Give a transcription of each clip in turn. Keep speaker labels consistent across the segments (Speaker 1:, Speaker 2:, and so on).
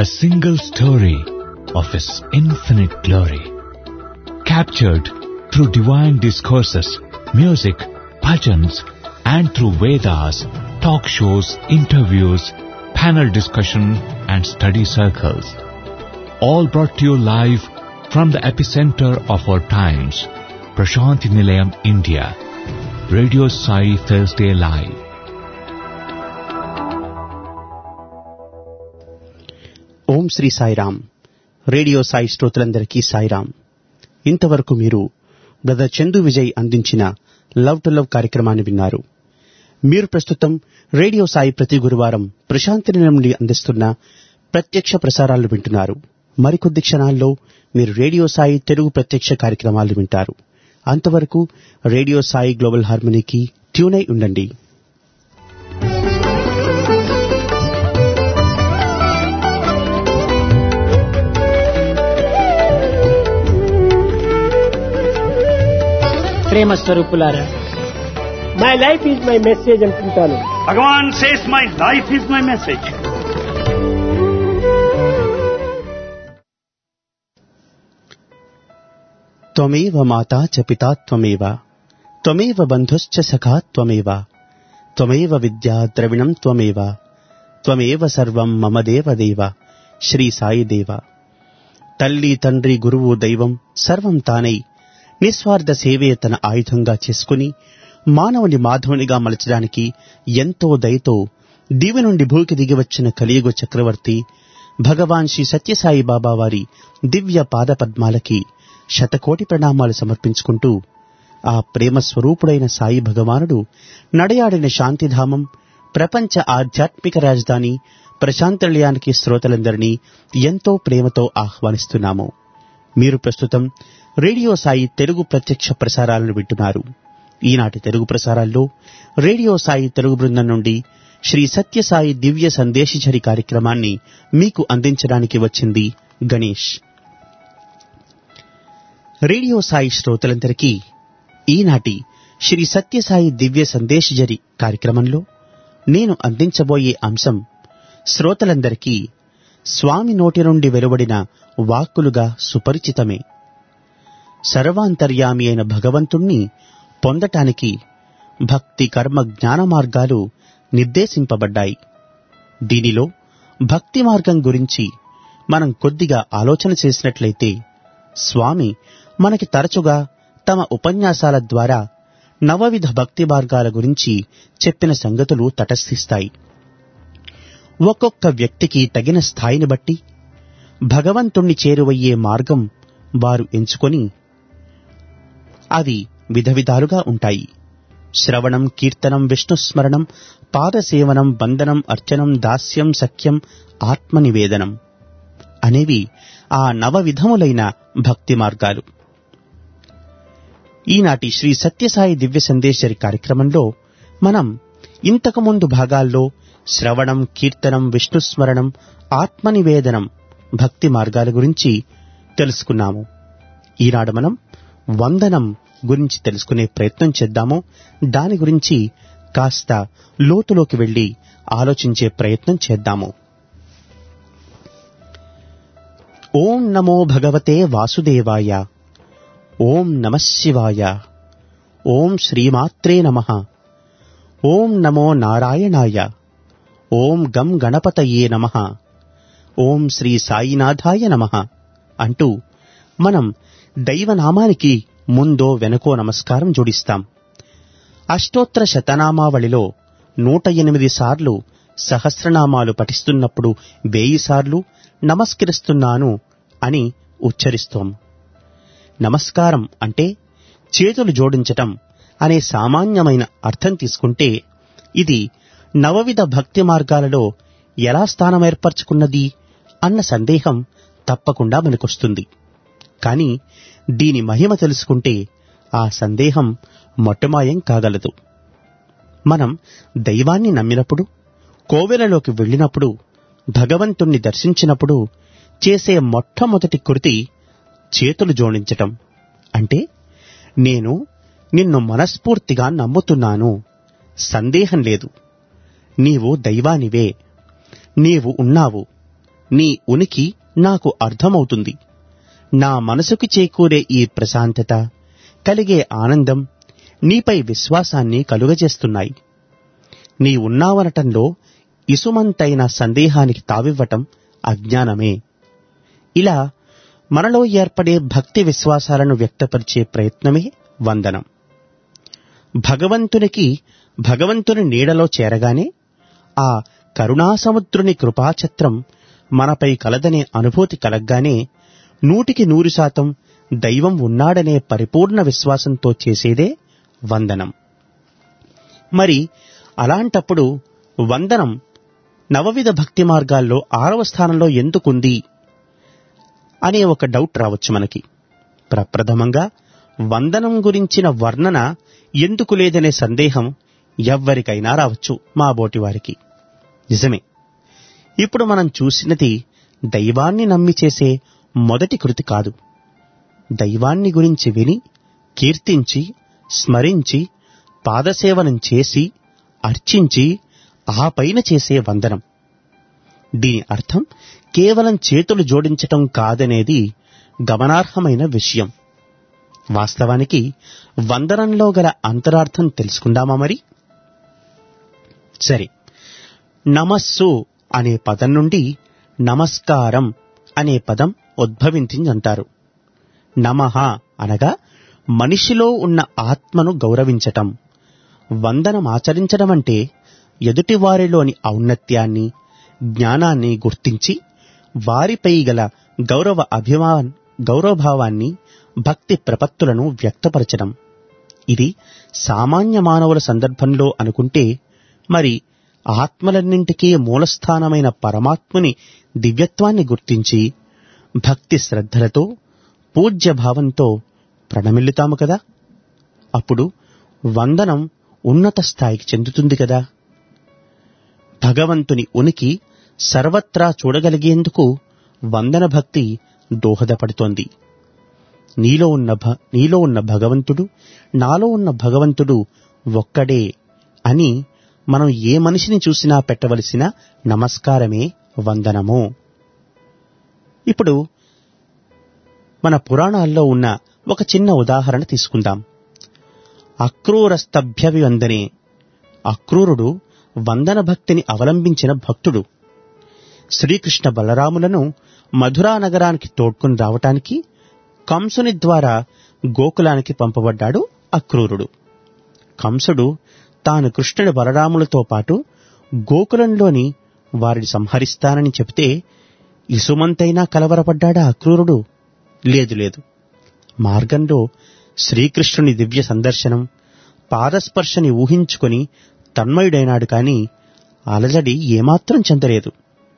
Speaker 1: a single story of His infinite glory, captured through divine discourses, music, bhajans, and through Vedas, talk shows, interviews, panel discussion, and study circles. All brought to you live from the epicenter of our times, Prashanti Nilayam, India. Radio Sai Thursday Live.
Speaker 2: ఓం Sri Sairam radio Sai శ్రోతలందరికీ సాయిరామ్ ఇంతవరకు మీరు brother Chandu Vijay అందించిన love to love కార్యక్రమాన్ని విన్నారు మీరు ప్రస్తుతం radio Sai ప్రతి గురువారం ప్రశాంతి నుండి అందిస్తున్న ప్రత్యక్ష ప్రసారాలు వింటున్నారు మరికొద్ది క్షణాల్లో మీరు రేడియో సాయి తెలుగు ప్రత్యక్ష కార్యక్రమాలు వింటారు అంతవరకు రేడియో సాయి గ్లోబల్ హార్మనీకి ట్యూన్ అయి ఉండండి
Speaker 3: ప్రేమ స్వరూపులారా my life is my message అంటుంటాను
Speaker 4: Bhagavan says, My life is my message.
Speaker 2: త్వమేవ మాతా చ పితా త్వమేవ త్వమేవ బంధుశ్చ సఖా త్వమేవ త్వమేవ విద్యా ద్రవిణం త్వమేవ త్వమేవ సర్వం మమ దేవ దేవ శ్రీ సాయి దేవ తల్లి తండ్రి గురువు దైవం సర్వం తానై నిస్వార్థ సేవే తన ఆయుధంగా చేసుకుని మానవుని మాధవునిగా మలచడానికి ఎంతో దయతో దివి నుండి భూకి దిగివచ్చిన కలియుగ చక్రవర్తి భగవాన్ శ్రీ సత్యసాయి బాబా వారి దివ్య పాదపద్మాలకి శతకోటి ప్రణామాలు సమర్పించుకుంటూ ఆ ప్రేమ స్వరూపుడైన సాయి భగవానుడు నడయాడిన శాంతిధామం ప్రపంచ ఆధ్యాత్మిక రాజధాని ప్రశాంతనిలయానికి శ్రోతలందరినీ ఎంతో ప్రేమతో ఆహ్వానిస్తున్నాము మీరు ప్రస్తుతం రేడియో సాయి తెలుగు ప్రత్యక్ష ప్రసారాలను వింటున్నారు ఈనాటి తెలుగు ప్రసారాల్లో రేడియో సాయి తెలుగు బృందం నుండి శ్రీ సత్యసాయి దివ్య సందేశిచరి కార్యక్రమాన్ని మీకు అందించడానికి వచ్చింది గణేష్ రేడియో సాయి శ్రోతలందరికీ ఈనాటి శ్రీ సత్యసాయి దివ్య సందేశజరి కార్యక్రమంలో నేను అందించబోయే అంశం శ్రోతలందరికీ స్వామి నోటి నుండి వెలువడిన వాక్కులుగా సుపరిచితమే సర్వాంతర్యామి అయిన భగవంతుణ్ణి పొందటానికి భక్తి కర్మ జ్ఞాన మార్గాలు నిర్దేశింపబడ్డాయి దీనిలో భక్తి మార్గం గురించి మనం కొద్దిగా ఆలోచన చేసినట్లయితే స్వామి మనకి తరచుగా తమ ఉపన్యాసాల ద్వారా నవవిధ భక్తి మార్గాల గురించి చెప్పిన సంగతులు తటస్థిస్తాయి ఒక్కొక్క వ్యక్తికి తగిన స్థాయిని బట్టి భగవంతుణ్ణి చేరువయ్యే మార్గం వారు ఎంచుకొని అవి విధ విధాలుగా ఉంటాయి శ్రవణం కీర్తనం విష్ణుస్మరణం పాదసేవనం వందనం అర్చనం దాస్యం సఖ్యం ఆత్మనివేదనం అనేవి ఆ నవ విధములైన భక్తి మార్గాలు ఈనాటి శ్రీ సత్యసాయి దివ్య సందేశరి కార్యక్రమంలో మనం ఇంతకుముందు భాగాల్లో శ్రవణం కీర్తనం విష్ణుస్మరణం ఆత్మనివేదనం భక్తి మార్గాల గురించి తెలుసుకున్నాము ఈనాడు మనం వందనం గురించి తెలుసుకునే ప్రయత్నం చేద్దాము దాని గురించి కాస్త లోతులోకి వెళ్లి ఆలోచించే ప్రయత్నం చేద్దాము ఓం నమో భగవతే వాసుదేవాయ ఓం నమ శివాయ ఓం శ్రీమాత్రే నమ ఓం నమో నారాయణాయ ఓం గం గణపతయే నమ ఓం శ్రీ సాయినాథాయ నమ అంటూ మనం దైవనామానికి ముందో వెనకో నమస్కారం జోడిస్తాం అష్టోత్తర శతనామావళిలో నూట ఎనిమిది సార్లు సహస్రనామాలు పఠిస్తున్నప్పుడు వేయి సార్లు నమస్కరిస్తున్నాను అని ఉచ్చరిస్తోం నమస్కారం అంటే చేతులు జోడించటం అనే సామాన్యమైన అర్థం తీసుకుంటే ఇది నవవిధ భక్తి మార్గాలలో ఎలా స్థానం ఏర్పరచుకున్నది అన్న సందేహం తప్పకుండా మనకొస్తుంది కాని దీని మహిమ తెలుసుకుంటే ఆ సందేహం మొట్టమాయం కాగలదు మనం దైవాన్ని నమ్మినప్పుడు కోవెలలోకి వెళ్ళినప్పుడు భగవంతుణ్ణి దర్శించినప్పుడు చేసే మొట్టమొదటి కృతి చేతులు జోడించటం అంటే నేను నిన్ను మనస్ఫూర్తిగా నమ్ముతున్నాను సందేహం లేదు నీవు దైవానివే నీవు ఉన్నావు నీ ఉనికి నాకు అర్థమవుతుంది నా మనసుకు చేకూరే ఈ ప్రశాంతత కలిగే ఆనందం నీపై విశ్వాసాన్ని కలుగజేస్తున్నాయి నీ ఉన్నావనటంలో ఇసుమంతైన సందేహానికి తావివ్వటం అజ్ఞానమే ఇలా మనలో ఏర్పడే భక్తి విశ్వాసాలను వ్యక్తపరిచే ప్రయత్నమే వందనం భగవంతునికి భగవంతుని నీడలో చేరగానే ఆ కరుణాసముద్రుని కృపాఛత్రం మనపై కలదనే అనుభూతి కలగ్గానే నూటికి నూరు శాతం దైవం ఉన్నాడనే పరిపూర్ణ విశ్వాసంతో చేసేదే వందనం మరి అలాంటప్పుడు వందనం నవవిధ భక్తి మార్గాల్లో ఆరవ స్థానంలో ఎందుకుంది అనే ఒక డౌట్ రావచ్చు మనకి ప్రప్రథమంగా వందనం గురించిన వర్ణన ఎందుకు లేదనే సందేహం ఎవ్వరికైనా రావచ్చు మా బోటి వారికి నిజమే ఇప్పుడు మనం చూసినది దైవాన్ని నమ్మి చేసే మొదటి కృతి కాదు దైవాన్ని గురించి విని కీర్తించి స్మరించి పాదసేవనం చేసి అర్చించి ఆ పైన చేసే వందనం దీని అర్థం కేవలం చేతులు జోడించటం కాదనేది గమనార్హమైన విషయం వాస్తవానికి వందనంలో గల అంతరార్థం తెలుసుకుందామా మరి సరే నమస్సు అనే పదం నుండి నమస్కారం అనే పదం ఉద్భవించిందంటారు నమః అనగా మనిషిలో ఉన్న ఆత్మను గౌరవించటం వందనం ఆచరించడం అంటే ఎదుటివారిలోని ఔన్నత్యాన్ని జ్ఞానాన్ని గుర్తించి వారిపై గల గౌరవ అభిమా గౌరవభావాన్ని భక్తి ప్రపత్తులను వ్యక్తపరచడం ఇది సామాన్య మానవుల సందర్భంలో అనుకుంటే మరి ఆత్మలన్నింటికీ మూలస్థానమైన పరమాత్ముని దివ్యత్వాన్ని గుర్తించి భక్తి శ్రద్ధలతో పూజ్య భావంతో ప్రణమిల్లుతాము కదా అప్పుడు వందనం ఉన్నత స్థాయికి చెందుతుంది కదా భగవంతుని ఉనికి సర్వత్రా చూడగలిగేందుకు వందన భక్తి దోహదపడుతోంది నీలో ఉన్న భ నీలో ఉన్న భగవంతుడు నాలో ఉన్న భగవంతుడు ఒక్కడే అని మనం ఏ మనిషిని చూసినా పెట్టవలసిన నమస్కారమే వందనము ఇప్పుడు మన పురాణాల్లో ఉన్న ఒక చిన్న ఉదాహరణ తీసుకుందాం అక్రూరస్తభ్యవివందనే అక్రూరుడు వందన భక్తిని అవలంబించిన భక్తుడు శ్రీకృష్ణ బలరాములను మధురా నగరానికి తోడ్కొని రావటానికి కంసుని ద్వారా గోకులానికి పంపబడ్డాడు అక్రూరుడు కంసుడు తాను కృష్ణుడి బలరాములతో పాటు గోకులంలోని వారిని సంహరిస్తానని చెబితే ఇసుమంతైనా కలవరపడ్డాడా అక్రూరుడు లేదు లేదు మార్గంలో శ్రీకృష్ణుని దివ్య సందర్శనం పాదస్పర్శని ఊహించుకొని తన్మయుడైనాడు కాని అలజడి ఏమాత్రం చెందలేదు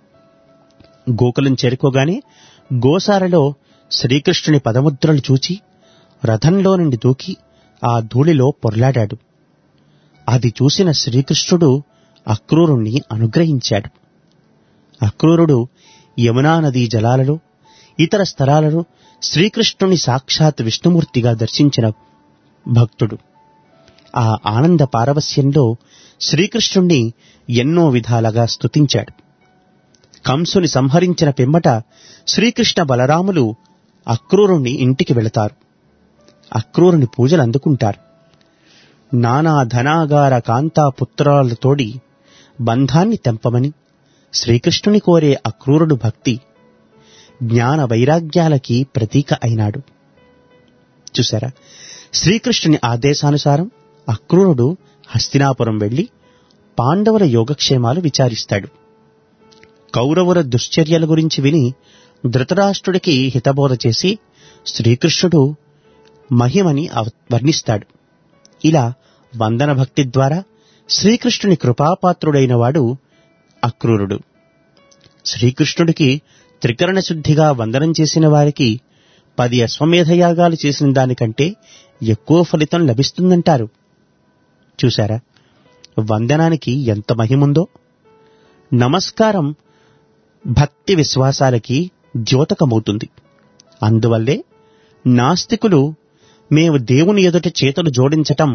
Speaker 2: గోకులం చేరుకోగానే గోసారలో శ్రీకృష్ణుని పదముద్రలు చూచి రథంలో నుండి దూకి ఆ ధూళిలో పొర్లాడాడు అది చూసిన శ్రీకృష్ణుడు అక్రూరుణ్ణి అనుగ్రహించాడు అక్రూరుడు యమునా నదీ జలాలలో ఇతర స్థలాలలో శ్రీకృష్ణుని సాక్షాత్ విష్ణుమూర్తిగా దర్శించిన భక్తుడు ఆ ఆనంద పారవస్యంలో శ్రీకృష్ణుణ్ణి ఎన్నో విధాలుగా స్తుతించాడు కంసుని సంహరించిన పిమ్మట శ్రీకృష్ణ బలరాములు అక్రూరుణ్ణి ఇంటికి వెళతారు అక్రూరుని పూజలు అందుకుంటారు నానా ధనాగార కాంతా పుత్రాలతోడి బంధాన్ని తెంపమని శ్రీకృష్ణుని కోరే అక్రూరుడు భక్తి జ్ఞాన వైరాగ్యాలకి ప్రతీక అయినాడు చూసారా శ్రీకృష్ణుని ఆదేశానుసారం అక్రూరుడు హస్తినాపురం వెళ్లి పాండవుల యోగక్షేమాలు విచారిస్తాడు కౌరవుల దుశ్చర్యల గురించి విని ధృతరాష్ట్రుడికి హితబోధ చేసి శ్రీకృష్ణుడు మహిమని అవ- వర్ణిస్తాడు ఇలా వందన భక్తి ద్వారా శ్రీకృష్ణుని కృపాపాత్రుడైన వాడు అక్రూరుడు శ్రీకృష్ణుడికి త్రికరణ శుద్ధిగా వందనం చేసిన వారికి పది అశ్వమేధయాగాలు చేసిన దానికంటే ఎక్కువ ఫలితం లభిస్తుందంటారు చూశారా వందనానికి ఎంత మహిముందో నమస్కారం భక్తి విశ్వాసాలకి ద్యోతకమవుతుంది అందువల్లే నాస్తికులు మేము దేవుని ఎదుట చేతులు జోడించటం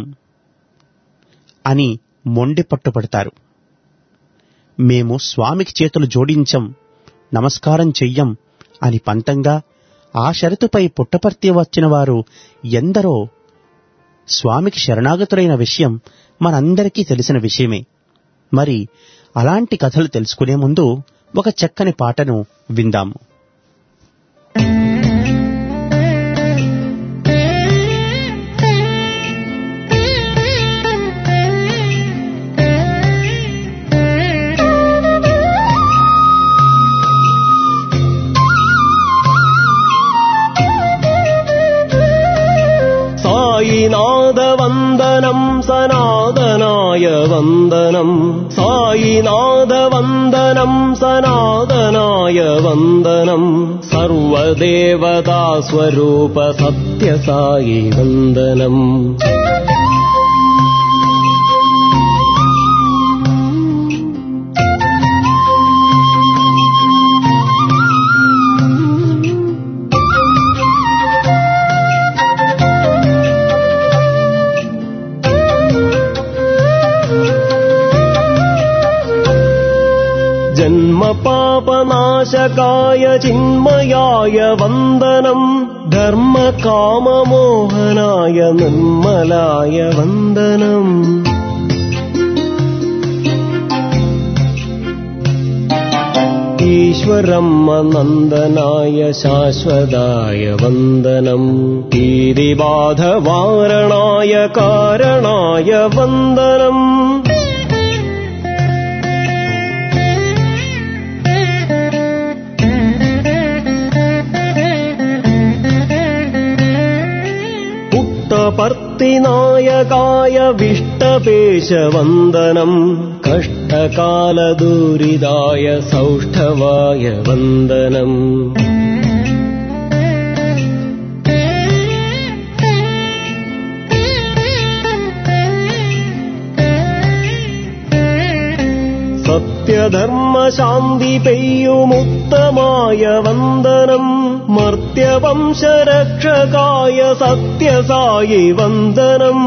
Speaker 2: అని మొండి పట్టుపడతారు మేము స్వామికి చేతులు జోడించం నమస్కారం చెయ్యం అని పంతంగా ఆ షరతుపై పుట్టపర్తి వచ్చిన వారు ఎందరో స్వామికి శరణాగతులైన విషయం మనందరికీ తెలిసిన విషయమే మరి అలాంటి కథలు తెలుసుకునే ముందు ఒక చక్కని పాటను విందాము
Speaker 5: सायिनादवन्दनम् सनातनाय वन्दनम् सायिनादवन्दनम् सनातनाय वन्दनम् सर्वदेवता स्वरूप सत्यसायि वन्दनम् जन्मपापनाशकाय चिन्मयाय वन्दनम् धर्मकाममोहनाय निर्मलाय वन्दनम् ईश्वरम् नन्दनाय शाश्वताय वन्दनम् कीरिबाधवारणाय कारणाय वन्दनम् पुट्टपर्तिनायकाय विष्टपेशवन्दनम् कष्टकालदूरिदाय सौष्ठवाय वन्दनम् सत्यधर्मशान्तिपेयुमुत्तमाय वन्दनम् मर्त्यवंशरक्षकाय सत्यसायि वन्दनम्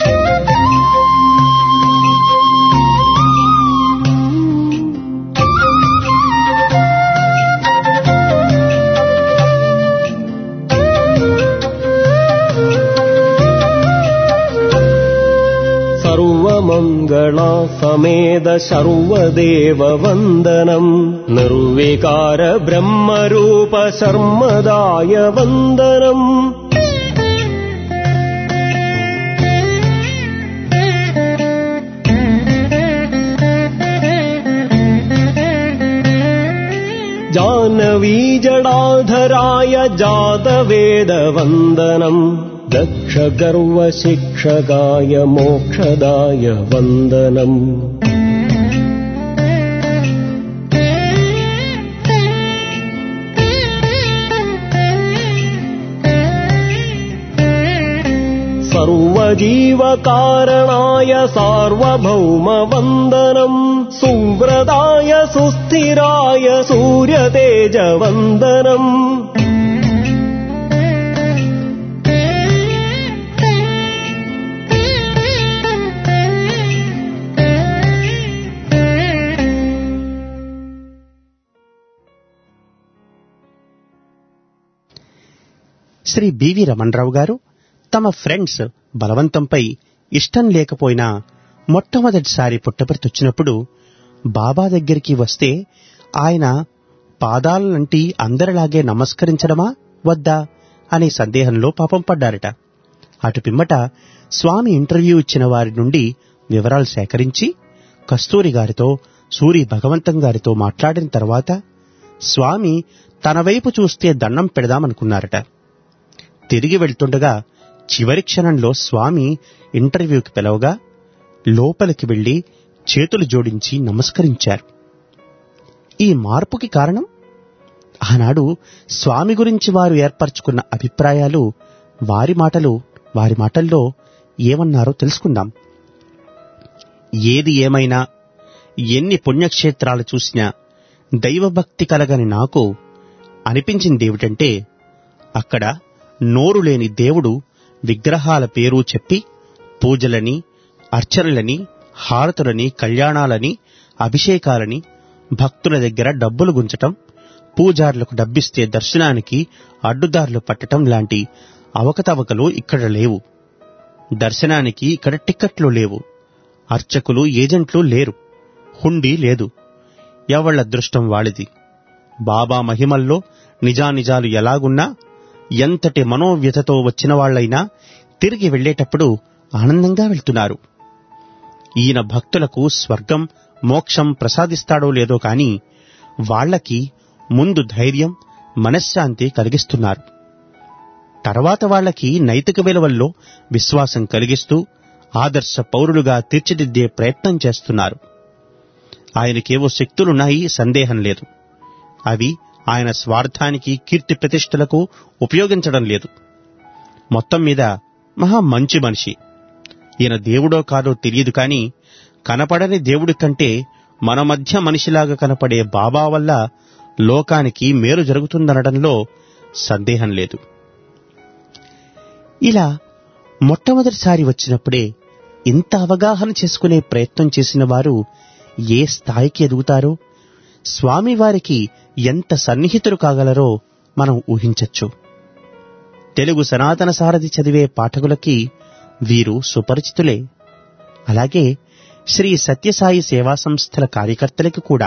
Speaker 5: सर्वमङ्गला समेद सर्वदेव वन्दनम् निर्विकार ब्रह्मरूप शर्मदाय वन्दनम् जानवीजडाधराय जातवेदवन्दनम् दक्षगर्वशिक्षकाय मोक्षदाय वन्दनम् सर्वजीवकारणाय सार्वभौमवन्दनम् सुव्रताय सुस्थिराय सूर्यतेजवन्दनम्
Speaker 2: శ్రీ బివి రమణరావు గారు తమ ఫ్రెండ్స్ బలవంతంపై ఇష్టం లేకపోయినా మొట్టమొదటిసారి పుట్టపర్తొచ్చినప్పుడు బాబా దగ్గరికి వస్తే ఆయన పాదాలంటి అందరిలాగే నమస్కరించడమా వద్దా అనే సందేహంలో పాపం పడ్డారట అటు పిమ్మట స్వామి ఇంటర్వ్యూ ఇచ్చిన వారి నుండి వివరాలు సేకరించి కస్తూరి గారితో సూరి భగవంతం గారితో మాట్లాడిన తర్వాత స్వామి తన వైపు చూస్తే దండం పెడదామనుకున్నారట తిరిగి వెళ్తుండగా చివరి క్షణంలో స్వామి ఇంటర్వ్యూకి పిలవగా లోపలికి వెళ్లి చేతులు జోడించి నమస్కరించారు ఈ మార్పుకి కారణం ఆనాడు స్వామి గురించి వారు ఏర్పరచుకున్న అభిప్రాయాలు వారి మాటలు వారి మాటల్లో ఏమన్నారో తెలుసుకుందాం ఏది ఏమైనా ఎన్ని పుణ్యక్షేత్రాలు చూసినా దైవభక్తి కలగని నాకు అనిపించిందేమిటంటే అక్కడ నోరు లేని దేవుడు విగ్రహాల పేరు చెప్పి పూజలని అర్చనలని హారతులని కళ్యాణాలని అభిషేకాలని భక్తుల దగ్గర డబ్బులు గుంచటం పూజారులకు డబ్బిస్తే దర్శనానికి అడ్డుదారులు పట్టటం లాంటి అవకతవకలు ఇక్కడ లేవు దర్శనానికి ఇక్కడ టిక్కెట్లు లేవు అర్చకులు ఏజెంట్లు లేరు హుండీ లేదు ఎవళ్ల అదృష్టం వాడిది బాబా మహిమల్లో నిజానిజాలు ఎలాగున్నా ఎంతటి మనోవ్యతతో వచ్చిన వాళ్లైనా తిరిగి వెళ్ళేటప్పుడు ఆనందంగా వెళ్తున్నారు ఈయన భక్తులకు స్వర్గం మోక్షం ప్రసాదిస్తాడో లేదో కాని వాళ్ళకి ముందు ధైర్యం మనశ్శాంతి కలిగిస్తున్నారు తర్వాత వాళ్ళకి నైతిక విలువల్లో విశ్వాసం కలిగిస్తూ ఆదర్శ పౌరులుగా తీర్చిదిద్దే ప్రయత్నం చేస్తున్నారు ఆయనకేవో శక్తులున్నాయి సందేహం లేదు అవి ఆయన స్వార్థానికి కీర్తి ప్రతిష్టలకు ఉపయోగించడం లేదు మొత్తం మీద మహా మంచి మనిషి ఈయన దేవుడో కాదో తెలియదు కాని కనపడని దేవుడి కంటే మన మధ్య మనిషిలాగా కనపడే బాబా వల్ల లోకానికి మేలు జరుగుతుందనడంలో సందేహం లేదు ఇలా మొట్టమొదటిసారి వచ్చినప్పుడే ఇంత అవగాహన చేసుకునే ప్రయత్నం చేసిన వారు ఏ స్థాయికి ఎదుగుతారో స్వామివారికి ఎంత సన్నిహితులు కాగలరో మనం ఊహించచ్చు తెలుగు సనాతన సారథి చదివే పాఠకులకి వీరు సుపరిచితులే అలాగే శ్రీ సత్యసాయి సేవా సంస్థల కార్యకర్తలకి కూడా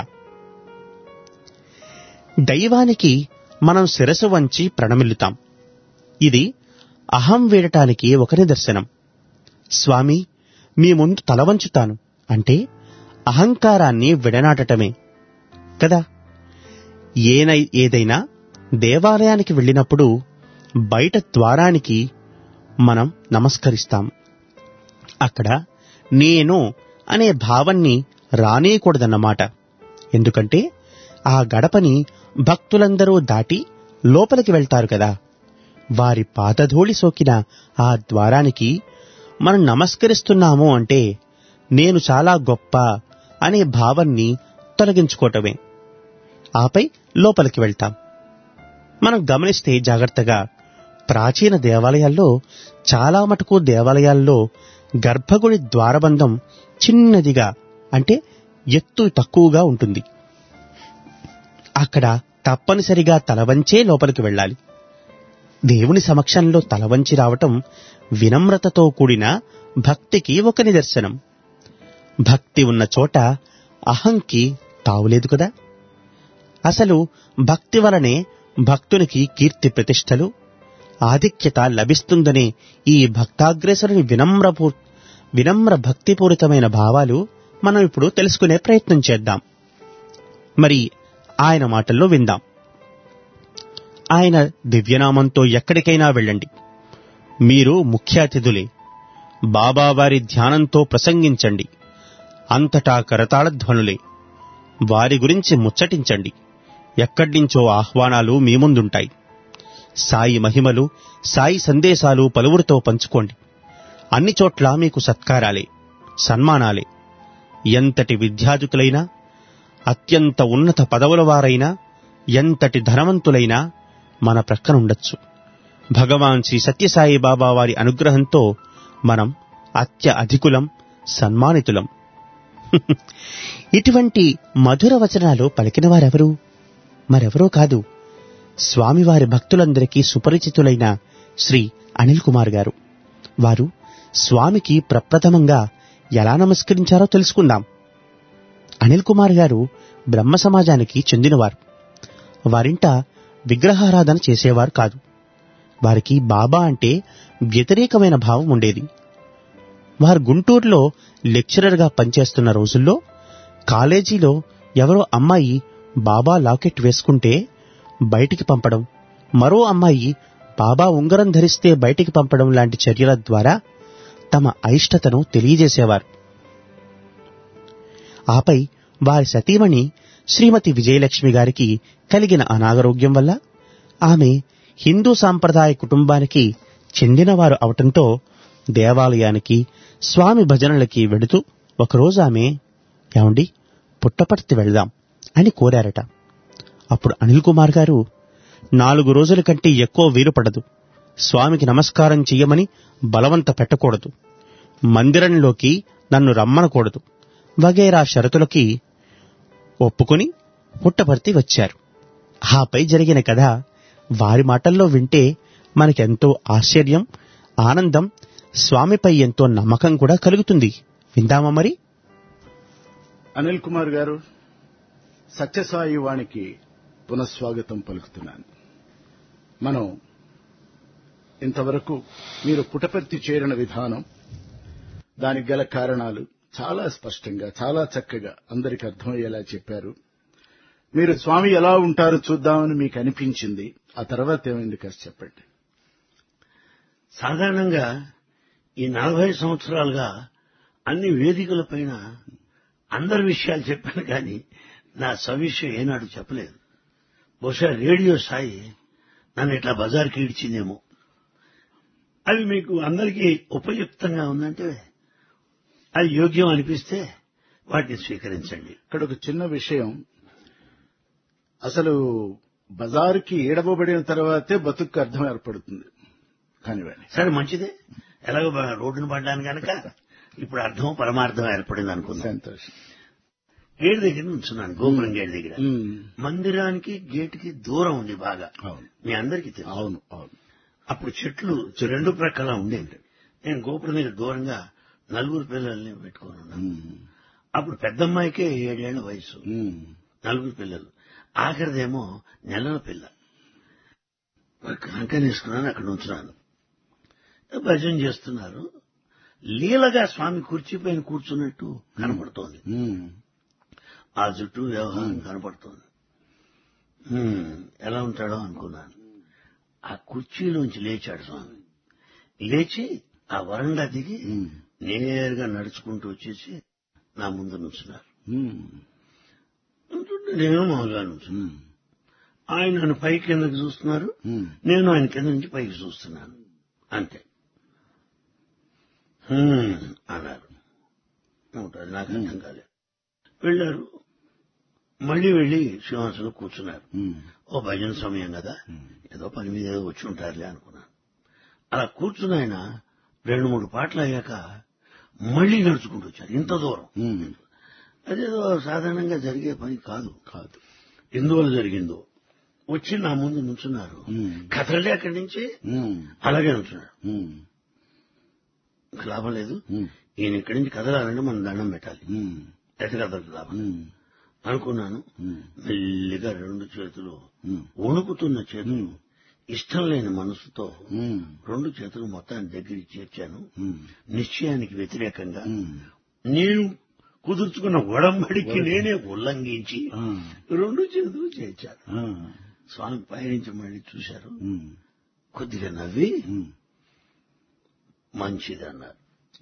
Speaker 2: దైవానికి మనం శిరసు వంచి ప్రణమిల్లుతాం ఇది అహం వీడటానికి ఒక నిదర్శనం స్వామి మీ ముందు తల వంచుతాను అంటే అహంకారాన్ని విడనాటటమే కదా ఏనై ఏదైనా దేవాలయానికి వెళ్ళినప్పుడు బయట ద్వారానికి మనం నమస్కరిస్తాం అక్కడ నేను అనే భావాన్ని రానేయకూడదన్నమాట ఎందుకంటే ఆ గడపని భక్తులందరూ దాటి లోపలికి వెళ్తారు కదా వారి పాదధూళి సోకిన ఆ ద్వారానికి మనం నమస్కరిస్తున్నాము అంటే నేను చాలా గొప్ప అనే భావాన్ని తొలగించుకోవటమే ఆపై లోపలికి వెళ్తాం మనం గమనిస్తే జాగ్రత్తగా ప్రాచీన దేవాలయాల్లో చాలా మటుకు దేవాలయాల్లో గర్భగుడి ద్వారబంధం చిన్నదిగా అంటే ఎత్తు తక్కువగా ఉంటుంది అక్కడ తప్పనిసరిగా తలవంచే లోపలికి వెళ్ళాలి దేవుని సమక్షంలో తలవంచి రావటం వినమ్రతతో కూడిన భక్తికి ఒక నిదర్శనం భక్తి ఉన్న చోట అహంకి తావులేదు కదా అసలు భక్తి వలనే భక్తునికి కీర్తి ప్రతిష్టలు ఆధిక్యత లభిస్తుందనే ఈ భక్తాగ్రేసరుని వినమ్రపూ వినమ్ర భక్తిపూరితమైన భావాలు మనం ఇప్పుడు తెలుసుకునే ప్రయత్నం చేద్దాం మరి ఆయన మాటల్లో విందాం ఆయన దివ్యనామంతో ఎక్కడికైనా వెళ్ళండి మీరు ముఖ్య అతిథులే బాబావారి ధ్యానంతో ప్రసంగించండి అంతటా కరతాళ ధ్వనులే వారి గురించి ముచ్చటించండి ఎక్కడ్నించో ఆహ్వానాలు మీ ముందుంటాయి సాయి మహిమలు సాయి సందేశాలు పలువురితో పంచుకోండి అన్ని చోట్ల మీకు సత్కారాలే సన్మానాలే ఎంతటి విద్యాధికులైనా అత్యంత ఉన్నత పదవుల వారైనా ఎంతటి ధనవంతులైనా మన ప్రక్కనుండొచ్చు భగవాన్ శ్రీ సత్యసాయి బాబా వారి అనుగ్రహంతో మనం అత్య అధికులం సన్మానితులం ఇటువంటి మధుర వచనాలు పలికిన వారెవరు మరెవరో కాదు స్వామివారి భక్తులందరికీ సుపరిచితులైన శ్రీ అనిల్ కుమార్ గారు వారు స్వామికి ప్రప్రథమంగా ఎలా నమస్కరించారో తెలుసుకుందాం అనిల్ కుమార్ గారు బ్రహ్మ సమాజానికి చెందినవారు వారింట విగ్రహారాధన చేసేవారు కాదు వారికి బాబా అంటే వ్యతిరేకమైన భావం ఉండేది వారు గుంటూరులో లెక్చరర్గా పనిచేస్తున్న రోజుల్లో కాలేజీలో ఎవరో అమ్మాయి బాబా లాకెట్ వేసుకుంటే బయటికి పంపడం మరో అమ్మాయి బాబా ఉంగరం ధరిస్తే బయటికి పంపడం లాంటి చర్యల ద్వారా తమ అయిష్టతను తెలియజేసేవారు ఆపై వారి సతీమణి శ్రీమతి విజయలక్ష్మి గారికి కలిగిన అనారోగ్యం వల్ల ఆమె హిందూ సాంప్రదాయ కుటుంబానికి చెందినవారు అవటంతో దేవాలయానికి స్వామి భజనలకి వెడుతూ ఒకరోజు ఆమె ఏమండి పుట్టపర్తి వెళ్దాం అని కోరారట అప్పుడు అనిల్ కుమార్ గారు నాలుగు రోజుల కంటే ఎక్కువ వీలు పడదు స్వామికి నమస్కారం చెయ్యమని బలవంత పెట్టకూడదు మందిరంలోకి నన్ను రమ్మనకూడదు వగైరా షరతులకి ఒప్పుకొని పుట్టపర్తి వచ్చారు ఆపై జరిగిన కథ వారి మాటల్లో వింటే మనకెంతో ఆశ్చర్యం ఆనందం స్వామిపై ఎంతో నమ్మకం కూడా కలుగుతుంది విందామా మరి
Speaker 6: అనిల్ కుమార్ గారు సత్యసాయి వాణికి పునఃస్వాగతం పలుకుతున్నాను మనం ఇంతవరకు మీరు పుటపర్తి చేరిన విధానం దానికి గల కారణాలు చాలా స్పష్టంగా చాలా చక్కగా అందరికి అర్థమయ్యేలా చెప్పారు మీరు స్వామి ఎలా ఉంటారో చూద్దామని మీకు అనిపించింది ఆ తర్వాత ఏమైంది కాస్త చెప్పండి
Speaker 3: సాధారణంగా ఈ నలభై సంవత్సరాలుగా అన్ని వేదికలపైన అందరి విషయాలు చెప్పాను కానీ నా సవిషయం ఏనాడు చెప్పలేదు బహుశా రేడియో స్థాయి నన్ను ఇట్లా బజార్కి ఈడ్చిందేమో అవి మీకు అందరికీ ఉపయుక్తంగా ఉందంటే అది యోగ్యం అనిపిస్తే వాటిని స్వీకరించండి
Speaker 6: ఇక్కడ ఒక చిన్న విషయం అసలు బజారుకి ఈడబోబడిన తర్వాతే బతుకు అర్థం ఏర్పడుతుంది కానివ్వండి
Speaker 3: సరే మంచిదే ఎలాగో బ- రోడ్డును పడ్డాను కనుక ఇప్పుడు అర్థం పరమార్థం ఏర్పడింది అనుకుందాం
Speaker 6: సంతోషం
Speaker 3: గేట్ దగ్గర ఉంచున్నాను గోపురం గేట్ దగ్గర
Speaker 6: ఉమ్,
Speaker 3: మందిరానికి గేటుకి దూరం ఉంది బాగా
Speaker 6: అవును
Speaker 3: మీ అందరికీ తెలుసు
Speaker 6: అవును అవును
Speaker 3: అప్పుడు చెట్లు రెండు ప్రక్కల ఉండేవి నేను గోపురం దగ్గర దూరంగా నలుగురు పిల్లల్ని పెట్టుకొని ఉన్నాను
Speaker 6: ఉమ్,
Speaker 3: అప్పుడు పెద్దమ్మాయికే ఏడేళ్ల వయసు
Speaker 6: ఉమ్,
Speaker 3: నలుగురు పిల్లలు ఆఖరిదేమో నెలల పిల్ల కంకణ వేసుకున్నాను అక్కడ ఉంచున్నాను భజన చేస్తున్నారు లీలగా స్వామి కుర్చీ పైన కూర్చున్నట్టు కనపడుతోంది
Speaker 6: ఉమ్,
Speaker 3: ఆ జుట్టు వ్యవహారం కనపడుతోంది హ్మ్, ఎలా ఉంటాడో అనుకున్నాను ఆ కుర్చీలోంచి లేచాడు స్వామి లేచి ఆ వరండా దిగి
Speaker 6: ఉమ్,
Speaker 3: నేరుగా నడుచుకుంటూ వచ్చేసి నా ముందు నుంచున్నారు
Speaker 6: ఉమ్,
Speaker 3: నుంచుంటే నేను మామూలుగా నుంచున్నాను
Speaker 6: ఉమ్,
Speaker 3: ఆయన నన్ను పై కిందకి చూస్తున్నారు
Speaker 6: ఉమ్,
Speaker 3: నేను ఆయన కింద నుంచి పైకి చూస్తున్నాను అంతే హ్మ్, అన్నారు ఉంటుంది నాకు అర్థం కాలేదు వెళ్ళారు మళ్ళీ వెళ్ళి సింహాసనం కూర్చున్నారు
Speaker 6: ఉమ్,
Speaker 3: ఓ భజన సమయం కదా ఏదో పని మీద ఏదో వచ్చి ఉంటారులే అనుకున్నాను అలా కూర్చుని ఆయన రెండు మూడు పాటలు అయ్యాక మళ్ళీ నడుచుకుంటూ వచ్చారు ఇంత దూరం
Speaker 6: ఉమ్,
Speaker 3: అదేదో సాధారణంగా జరిగే పని కాదు
Speaker 6: కాదు
Speaker 3: ఎందువల్ల జరిగిందో వచ్చి నా ముందు నుంచున్నారు
Speaker 6: ఉమ్,
Speaker 3: కథలే అక్కడి నుంచి
Speaker 6: ఉమ్,
Speaker 3: అలాగే నుంచున్నాడు
Speaker 6: ఉమ్,
Speaker 3: ఇంకా లాభం లేదు
Speaker 6: ఉమ్,
Speaker 3: ఈయన ఇక్కడి నుంచి కదలాలంటే మనం దండం పెట్టాలి
Speaker 6: ఉమ్,
Speaker 3: ఎట కదలదు లాభం
Speaker 6: ఉమ్,
Speaker 3: అనుకున్నాను
Speaker 6: ఉమ్,
Speaker 3: మెల్లిగా రెండు చేతులు
Speaker 6: ఉమ్,
Speaker 3: వణుకుతున్న చేతులు ఇష్టం లేని మనసుతో
Speaker 6: ఉమ్,
Speaker 3: రెండు చేతులు మొత్తాన్ని దగ్గరికి చేర్చాను
Speaker 6: ఉమ్,
Speaker 3: నిశ్చయానికి వ్యతిరేకంగా
Speaker 6: ఉమ్,
Speaker 3: నేను కుదుర్చుకున్న ఒడంబడికి నేనే ఉల్లంఘించి
Speaker 6: ఆ,
Speaker 3: రెండు చేతులు చేర్చాను
Speaker 6: ఆ,
Speaker 3: స్వామి పైనుంచి మళ్ళీ చూశారు
Speaker 6: ఉమ్,
Speaker 3: కొద్దిగా నవ్వి
Speaker 6: ఉమ్,
Speaker 3: మంచిది అన్నారు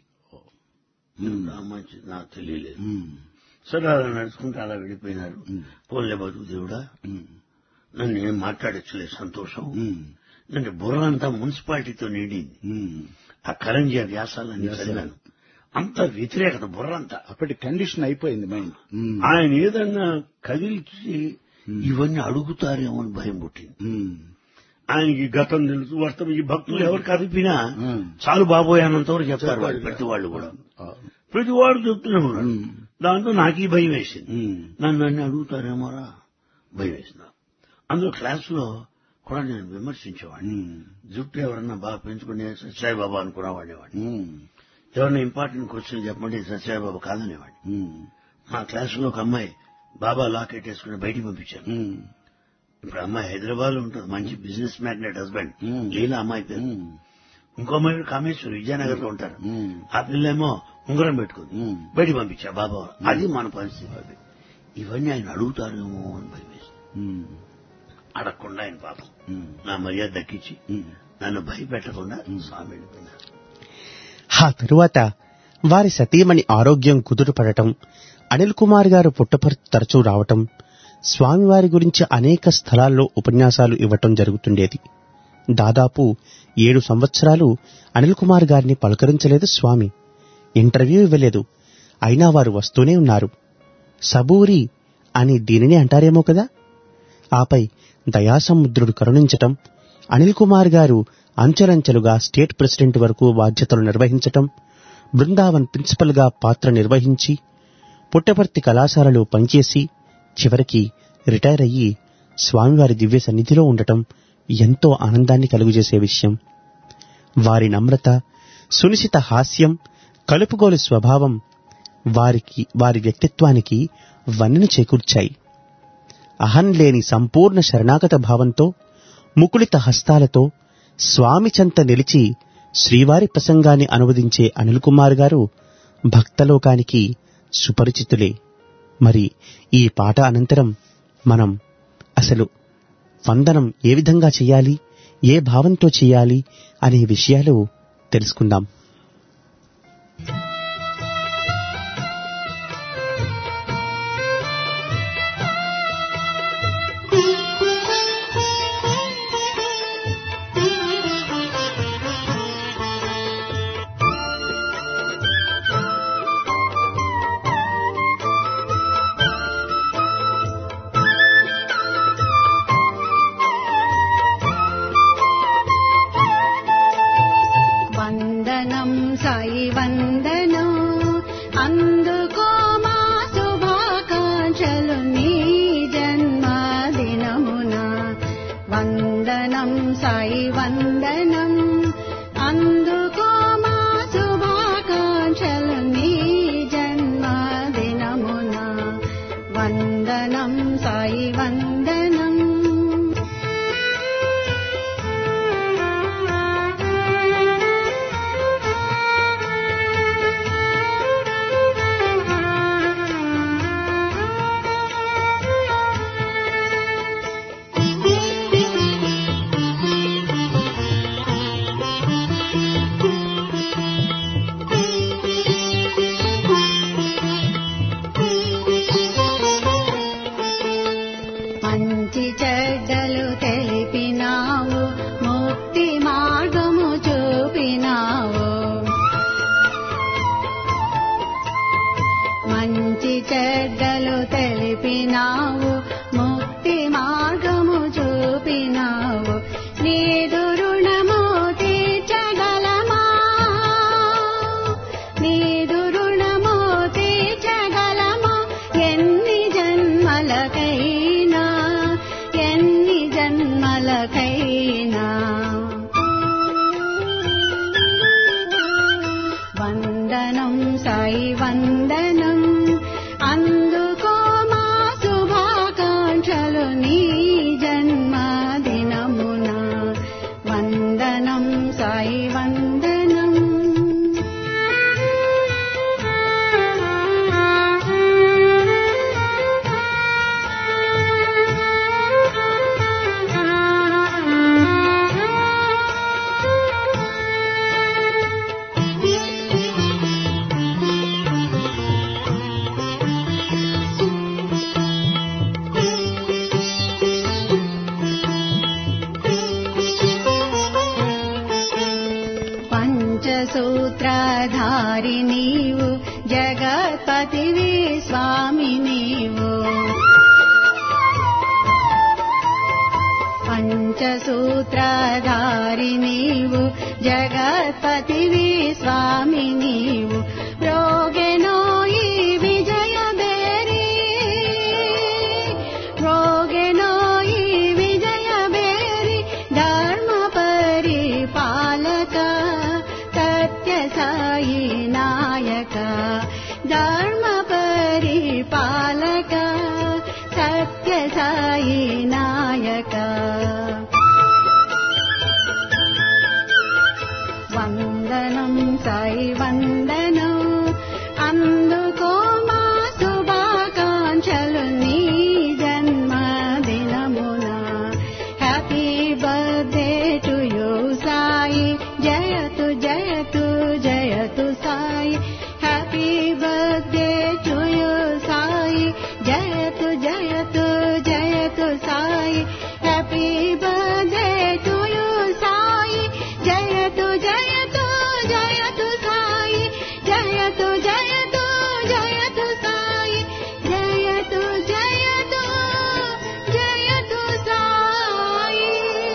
Speaker 3: ఆ మంచిది నాకు తెలియలేదు
Speaker 6: ఉమ్,
Speaker 3: సరే అలా నడుచుకుంటూ అలా వెళ్ళిపోయినారు పోలే బతుకు దేవుడా
Speaker 6: ఉమ్,
Speaker 3: నన్ను ఏం మాట్లాడచ్చులే సంతోషం
Speaker 6: ఉమ్,
Speaker 3: అంటే బుర్ర అంతా మున్సిపాలిటీతో నిండింది
Speaker 6: ఉమ్.
Speaker 3: ఆ కరంజీ వ్యాసాలన్నీ చదివాను అంత వ్యతిరేకత బుర్ర అంతా
Speaker 6: అప్పటి కండిషన్ అయిపోయింది మైండ్ ఉమ్,
Speaker 3: ఆయన ఏదన్నా కదిలిచి ఇవన్నీ అడుగుతారేమో అని భయం పుట్టింది
Speaker 6: ఉమ్,
Speaker 3: ఆయనకి గతం తెలుసు వర్తం ఈ భక్తులు ఎవరు కదిపినా
Speaker 6: ఉమ్,
Speaker 3: చాలు బాబోయ్ అన్నంత వరకు చెప్తారు వాళ్ళు ప్రతి వాళ్ళు కూడా
Speaker 6: ఆ,
Speaker 3: ప్రతి వాడు చెప్తూనే ఉన్నాడు
Speaker 6: ఉమ్,
Speaker 3: దాంతో నాకు ఈ భయం వేసింది
Speaker 6: ఉమ్,
Speaker 3: నన్ను అన్ని అడుగుతారేమోరా భయం వేసిన అందులో క్లాసులో కూడా నేను విమర్శించేవాడిని
Speaker 6: ఉమ్,
Speaker 3: జుట్టు ఎవరన్నా బాగా పెంచుకునే సత్యాయి బాబా అనుకునేవాడిని
Speaker 6: ఉమ్,
Speaker 3: ఎవరైనా ఇంపార్టెంట్ క్వశ్చన్ చెప్పండి సత్యాయి బాబా కాదనేవాడిని
Speaker 6: ఉమ్,
Speaker 3: మా క్లాసులో ఒక అమ్మాయి బాబా లాకెట్ వేసుకుని బయటికి పంపించాను
Speaker 6: ఉమ్,
Speaker 3: ఇప్పుడు అమ్మాయి హైదరాబాద్ లో ఉంటుంది మంచి business magnate husband
Speaker 6: Hmm.
Speaker 3: Leela అమ్మాయి పేరు
Speaker 6: ఉమ్,
Speaker 3: ఇంకో అమ్మాయి కామేశ్వరి విజయనగర్ లో ఉంటారు
Speaker 6: ఉమ్,
Speaker 3: ఆ పిల్లేమో ఉంగరం పెట్టుకుంది
Speaker 6: Hmm.
Speaker 3: బయటికి పంపించా బాబా అది మన పరిస్థితి అది ఇవన్నీ ఆయన అడుగుతారేమో అని భయం వేసింది
Speaker 6: ఉమ్,
Speaker 3: అడగకుండా ఆయన పాపం
Speaker 6: ఉమ్,
Speaker 3: నా మర్యాద దక్కించి
Speaker 6: ఉమ్.
Speaker 3: నన్ను భయపెట్టకుండా స్వామి వెళ్ళిపోయినారు
Speaker 2: ఆ తరువాత వారి సతీమణి ఆరోగ్యం కుదుటపడటం అనిల్ కుమార్ గారు పుట్టపర్తి తరచూ రావటం స్వామివారి గురించి అనేక స్థలాల్లో ఉపన్యాసాలు ఇవ్వటం జరుగుతుండేది దాదాపు ఏడు సంవత్సరాలు అనిల్ కుమార్ గారిని పలకరించలేదు స్వామి ఇంటర్వ్యూ ఇవ్వలేదు అయినా వారు వస్తూనే ఉన్నారు సబూరి అని దీనిని అంటారేమో కదా ఆపై దయాసముద్రుడు కరుణించటం అనిల్ కుమార్ గారు అంచెలంచెలుగా స్టేట్ ప్రెసిడెంట్ వరకు బాధ్యతలు నిర్వహించటం బృందావన్ ప్రిన్సిపల్ గా పాత్ర నిర్వహించి పుట్టపర్తి కళాశాలలో పనిచేసి చివరికి రిటైర్ అయ్యి స్వామివారి దివ్య సన్నిధిలో ఉండటం ఎంతో ఆనందాన్ని కలుగజేసే విషయం వారి నమ్రత సునిశిత హాస్యం కలుపుగోలు స్వభావం వారికి వారి వ్యక్తిత్వానికి వన్నెను చేకూర్చాయి అహం లేని సంపూర్ణ శరణాగత భావంతో ముకుళిత హస్తాలతో స్వామి చెంత నిలిచి శ్రీవారి ప్రసంగాన్ని అనువదించే అనిల్ కుమార్ గారు భక్తలోకానికి సుపరిచితులే మరి ఈ పాట అనంతరం మనం అసలు వందనం ఏ విధంగా చేయాలి ఏ భావంతో చేయాలి అనే విషయాలు తెలుసుకుందాం
Speaker 7: వందనం సాయి వందనం అందుకో మా శుభాకాంక్షలు నీ జన్మదినమున వందనం సాయి వందనం అందుకో మా శుభాకాంక్షలు నీ జన్మదినమున వందనం సాయి వందనం మంచి చెడ్డలు తెలిపినావు ముక్తి మార్గము చూపినావు మంచి చెడ్డలు తెలిపినావు ముక్తి మార్గము చూపినావు నీదు రుణము తీర్చగలమా నీదు రుణము తీర్చగలమా ఎన్ని జన్మలకైనా ఎన్ని జన్మలకైనా వందనం సాయి వందనం అందుకో మా శుభాకాంక్షలు నీ జన్మదినమున వందనం సాయి వందనం పంచసూత్రధారి నీవు జగత్పతివి స్వామి నీవు పంచసూత్రధారి నీవు జగత్పతివి స్వామి నీవు రోగెనోయి విజయ బేరి రోగెనోయి విజయ బేరి ధర్మ పరిపాలక సత్య సాయి నాయక ధర్మ పరిపాలక సత్య సాయి నాయక వందనం సాయి వందనం అందుకో మా శుభాకాంక్షలు నీ జన్మదినమున happy birthday to you Sai జయతు జయతు జయతు Sai happy birthday to you Sai జయతు జయతు జయతు Sai happy birthday to you Sai జయతు జయతు జయతు సాయి జయతు జయతు జయతు సాయి జయతు జయతు జయతు సాయి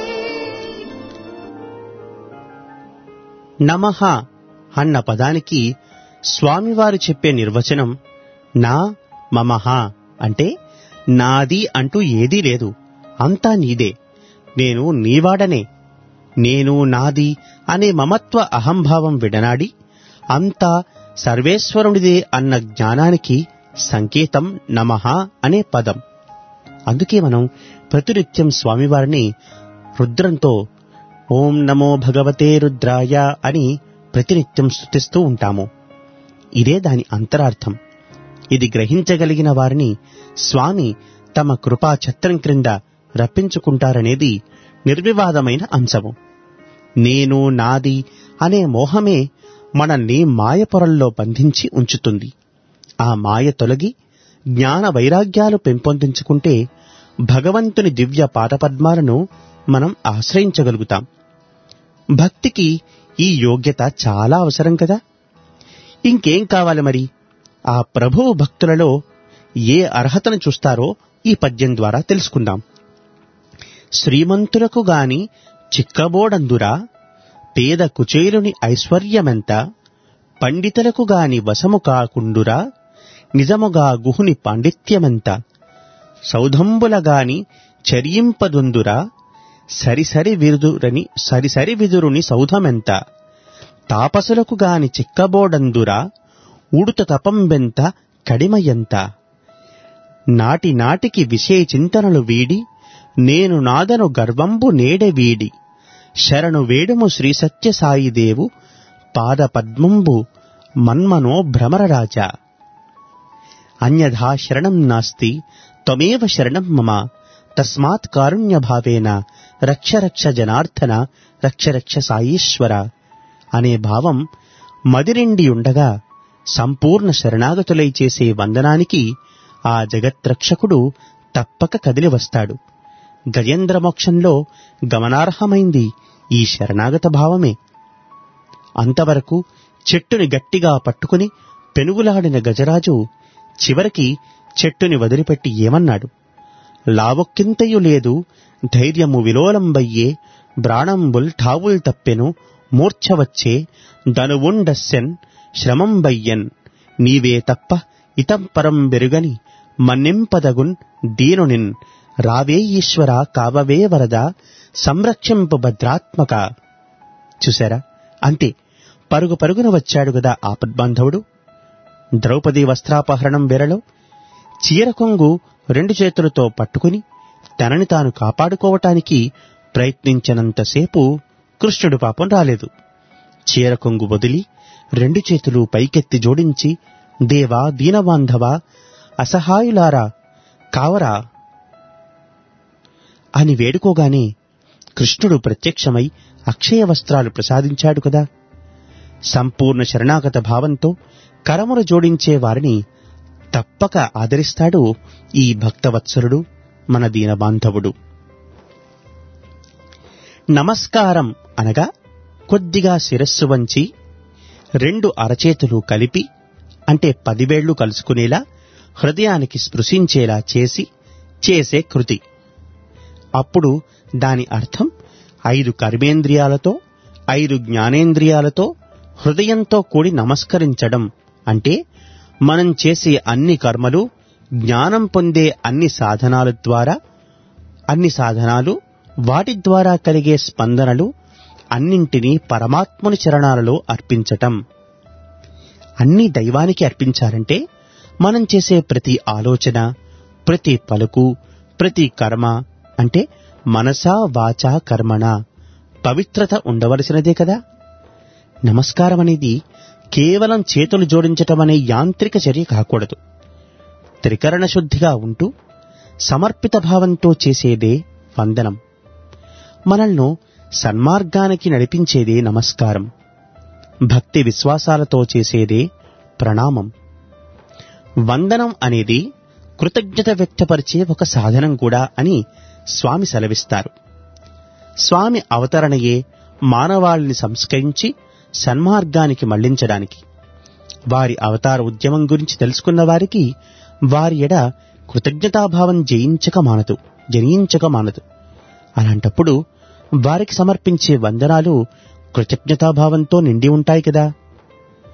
Speaker 2: నమః అన్న పదానికి స్వామివారు చెప్పే నిర్వచనం నా మమహ అంటే నాది అంటూ ఏదీ లేదు అంతా నీదే నేను నీవాడనే నేను నాది అనే మమత్వ అహంభావం విడనాడి అంతా సర్వేశ్వరునిదే అన్న జ్ఞానానికి సంకేతం నమః అనే పదం అందుకే మనం ప్రతినిత్యం స్వామివారిని రుద్రంతో ఓం నమో భగవతే రుద్రాయ అని ప్రతినిత్యం స్థుతిస్తూ ఉంటాము ఇదే దాని అంతరార్థం ఇది గ్రహించగలిగిన వారిని స్వామి తమ కృపా ఛత్రం క్రింద రప్పించుకుంటారనేది నిర్వివాదమైన అంశము నేను నాది అనే మోహమే మనల్ని మాయ పొరల్లో బంధించి ఉంచుతుంది ఆ మాయ తొలగి జ్ఞాన వైరాగ్యాలు పెంపొందించుకుంటే భగవంతుని దివ్య పాదపద్మాలను మనం ఆశ్రయించగలుగుతాం భక్తికి ఈ యోగ్యత చాలా అవసరం కదా ఇంకేం కావాలి మరి ఆ ప్రభువు భక్తులలో ఏ అర్హతను చూస్తారో ఈ పద్యం ద్వారా తెలుసుకుందాం శ్రీమంతులకు గాని చిక్కబోడందురా పేద కుచేలుని ఐశ్వర్యమెంత పండితులకు గాని వశము కాకుండురా నిజముగా గుహుని పాండిత్యమెంత సౌధంబులగాని చర్యింపదుందురా సరిసరి విరుదురని సరిసరి విదురుని సౌధమెంత తాపసులకు గాని చిక్కబోడందురా ఉడుత తపంబెంత కడిమయంత నాటి నాటికి విషయ చింతనలు వీడి నేను నాదను గర్వంబు నేడె వీడి శరణు వేడుము శ్రీ సత్యసాయిదేవు పాద పద్మంబు మన్మనో భ్రమరరాజా అన్యథా శరణం నాస్తి త్వమేవ శరణం మమ తస్మాత్ కారుణ్యభావేన రక్ష రక్ష జనార్దన రక్ష రక్ష సాయీశ్వర అనే భావం మదిరిండి ఉండగా సంపూర్ణ శరణాగతులై చేసే వందనానికి ఆ జగత్రక్షకుడు తప్పక కదిలి వస్తాడు గజేంద్ర మోక్షంలో గమనార్హమైంది ఈ శరణాగత భావమే అంతవరకు చెట్టుని గట్టిగా పట్టుకుని పెనుగులాడిన గజరాజు చివరికి చెట్టుని వదిలిపెట్టి ఏమన్నాడు లావొక్కింతయు లేదు ధైర్యము విలోలంబయ్యే బ్రాణంబుల్ ఠావుల్ తప్పెను మూర్ఛ వచ్చే దనువుండస్సెన్ శ్రమంబయ్యన్ నీవే తప్ప ఇతం పరం బెరుగని మన్నింపదగున్ దీనునిన్ రావే ఈశ్వర కావవే వరద సంరక్షింపు భద్రాత్మక చూశారా అంతే పరుగు పరుగున వచ్చాడు గదా ఆపద్బాంధవుడు ద్రౌపది వస్త్రాపహరణం వేరలో చీర కొంగు రెండు చేతులతో పట్టుకుని తనని తాను కాపాడుకోవటానికి ప్రయత్నించినంతసేపు కృష్ణుడు పాపం రాలేదు చీర కొంగు వదిలి రెండు చేతులు పైకెత్తి జోడించి దేవా దీనబాంధవా అసహాయులారా కావరా అని వేడుకోగానే కృష్ణుడు ప్రత్యక్షమై అక్షయ వస్త్రాలు ప్రసాదించాడు కదా సంపూర్ణ శరణాగత భావంతో కరములు జోడించే వారిని తప్పక ఆదరిస్తాడు ఈ భక్తవత్సరుడు మన దీనబాంధవుడు నమస్కారం అనగా కొద్దిగా శిరస్సు వంచి రెండు అరచేతులు కలిపి అంటే పదివేళ్లు కలుసుకునేలా హృదయానికి స్పృశించేలా చేసి చేసే కృతి అప్పుడు దాని అర్థం ఐదు కర్మేంద్రియాలతో ఐదు జ్ఞానేంద్రియాలతో హృదయంతో కూడి నమస్కరించడం అంటే మనం చేసే అన్ని కర్మలు జ్ఞానం పొందే అన్ని సాధనాల ద్వారా అన్ని సాధనాలు వాటి ద్వారా కలిగే స్పందనలు అన్నింటినీ పరమాత్ముని చరణాలలో అర్పించటం అన్ని దైవానికి అర్పించాలంటే మనం చేసే ప్రతి ఆలోచన ప్రతి పలుకు ప్రతి కర్మ అంటే మనసా వాచా కర్మణ పవిత్రత ఉండవలసినదే కదా నమస్కారం అనేది కేవలం చేతులు జోడించటం అనే యాంత్రిక చర్య కాకూడదు త్రికరణ శుద్ధిగా ఉంటూ సమర్పిత భావంతో చేసేదే వందనం మనల్ని సన్మార్గానికి నడిపించేదే నమస్కారం భక్తి విశ్వాసాలతో చేసేదే ప్రణామం వందనం అనేది కృతజ్ఞత వ్యక్తపరిచే ఒక సాధనం కూడా అని స్వామి సెలవిస్తారు స్వామి అవతరణయే మానవాళిని సంస్కరించి సన్మార్గానికి మళ్లించడానికి వారి అవతార ఉద్యమం గురించి తెలుసుకున్న వారికి వారి ఎడ కృతజ్ఞతాభావం జయించక మానదు జనించక మానదు అలాంటప్పుడు వారికి సమర్పించే వందనాలు కృతజ్ఞతాభావంతో నిండి ఉంటాయి కదా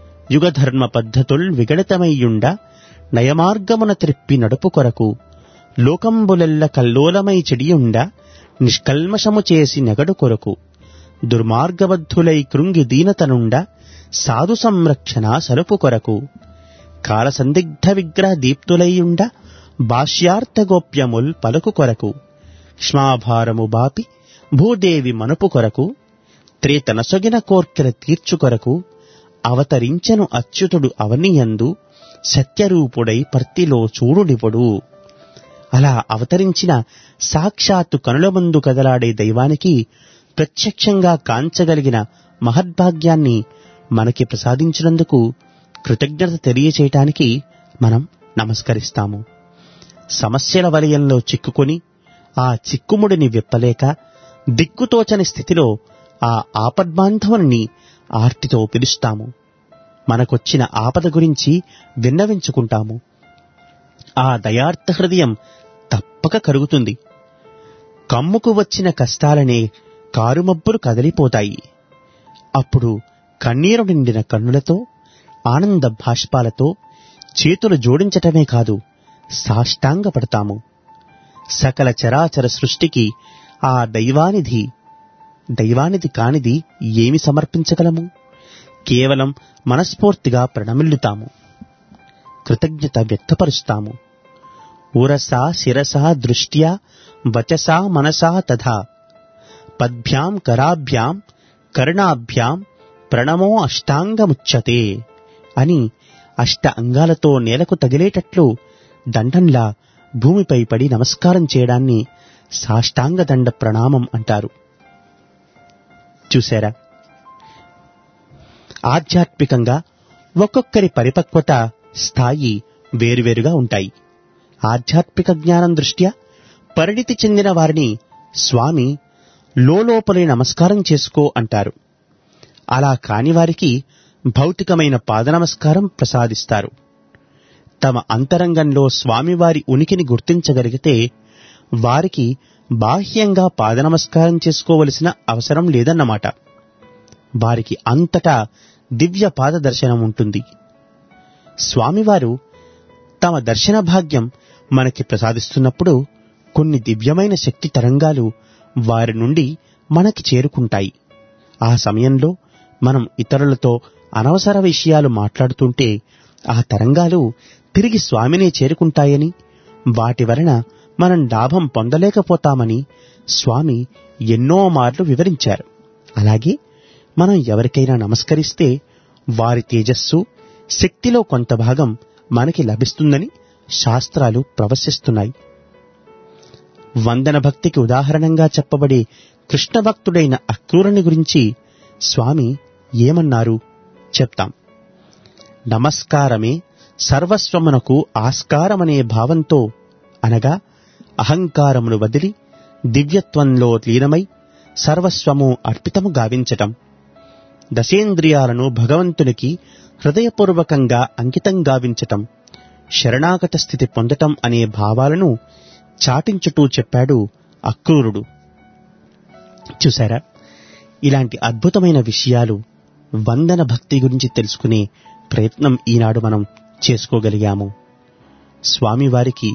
Speaker 2: యుగధర్మ పద్ధతుల్ విగళితమయ్యుండ నయమార్గమున త్రిప్పి నడుపు కొరకు లోకంబులెల్ల కల్లోలమై చెడియుండ నిష్కల్మషము చేసి నెగడు కొరకు దుర్మార్గబద్ధులై కృంగి దీనతనుండ సాధు సంరక్షణ సలుపు కొరకు కాల సందిగ్ధ విగ్రహ దీప్తులైయుండ భాష్యార్థ గోప్యముల్ పలుకు కొరకు క్ష్మాభారము బాపి భూదేవి మనుపు కొరకు త్రేతనసొగిన కోర్కెల తీర్చు కొరకు అవతరించెను అచ్యుతుడు అవనియందు సత్యరూపుడై పర్తిలో చూడునిపుడు అలా అవతరించిన సాక్షాత్తు కనుల ముందు కదలాడే దైవానికి ప్రత్యక్షంగా కాంచగలిగిన మహద్భాగ్యాన్ని మనకి ప్రసాదించినందుకు కృతజ్ఞత తెలియచేయటానికి మనం నమస్కరిస్తాము సమస్యల వలయంలో చిక్కుకొని ఆ చిక్కుముడిని విప్పలేక దిక్కుతోచని స్థితిలో ఆ ఆపద్బాంధవుని ఆర్తితో పిలుస్తాము మనకొచ్చిన ఆపద గురించి విన్నవించుకుంటాము ఆ దయార్థ హృదయం తప్పక కరుగుతుంది కమ్ముకు వచ్చిన కష్టాలనే కారుమబ్బులు కదిలిపోతాయి అప్పుడు కన్నీరు నిండిన కన్నులతో ఆనంద భాష్పాలతో చేతులు జోడించటమే కాదు సాష్టాంగపడతాము సకల చరాచర సృష్టికి ఆ దైవానిధి దైవానిది కానిది ఏమి సమర్పించగలము కేవలం మనస్ఫూర్తిగా ప్రణమిల్లుతాము కృతజ్ఞత వ్యక్తపరుస్తాము ఉరసా శిరసా దృష్ట్యా వచసా మనసా తథా పద్భ్యాం కరాభ్యాం కర్ణాభ్యాం ప్రణమో అష్టాంగముచ్యతే అని అష్ట అంగాలతో నేలకు తగిలేటట్లు దండంలా భూమిపై పడి నమస్కారం చేయడాన్ని సాష్టాంగ దండ ప్రణామం అంటారు చూశారా ఆధ్యాత్మికంగా ఒక్కొక్కరి పరిపక్వత స్థాయి వేరువేరుగా ఉంటాయి ఆధ్యాత్మిక జ్ఞానం దృష్ట్యా పరిణితి చెందిన వారిని స్వామి లోపలే నమస్కారం చేసుకో అంటారు అలా కాని వారికి భౌతికమైన పాదనమస్కారం ప్రసాదిస్తారు తమ అంతరంగంలో స్వామివారి ఉనికిని గుర్తించగలిగితే వారికి బాహ్యంగా పాదనమస్కారం చేసుకోవలసిన అవసరం లేదన్నమాట వారికి అంతటా దివ్య పాద దర్శనం ఉంటుంది స్వామివారు తమ దర్శన భాగ్యం మనకి ప్రసాదిస్తున్నప్పుడు కొన్ని దివ్యమైన శక్తి తరంగాలు వారి నుండి మనకి చేరుకుంటాయి ఆ సమయంలో మనం ఇతరులతో అనవసర విషయాలు మాట్లాడుతుంటే ఆ తరంగాలు తిరిగి స్వామినే చేరుకుంటాయని వాటి వలన మనం లాభం పొందలేకపోతామని స్వామి ఎన్నో మార్లు వివరించారు అలాగే మనం ఎవరికైనా నమస్కరిస్తే వారి తేజస్సు శక్తిలో కొంత భాగం మనకి లభిస్తుందని శాస్త్రాలు ప్రవశిస్తున్నాయి వందన భక్తికి ఉదాహరణంగా చెప్పబడే కృష్ణ భక్తుడైన అక్రూరుని గురించి స్వామి ఏమన్నారు చెప్తాం నమస్కారమే సర్వస్వమునకు ఆస్కారమనే భావంతో అనగా అహంకారమును వదిలి దివ్యత్వంలో లీనమై సర్వస్వము అర్పితము గావించటం దశేంద్రియాలను భగవంతునికి హృదయపూర్వకంగా అంకితం గావించటం శరణాగత స్థితి పొందటం అనే భావాలను చాటించుటూ చెప్పాడు అక్రూరుడు చూశారా ఇలాంటి అద్భుతమైన విషయాలు వందన భక్తి గురించి తెలుసుకునే ప్రయత్నం ఈనాడు మనం చేసుకోగలిగాము స్వామివారికి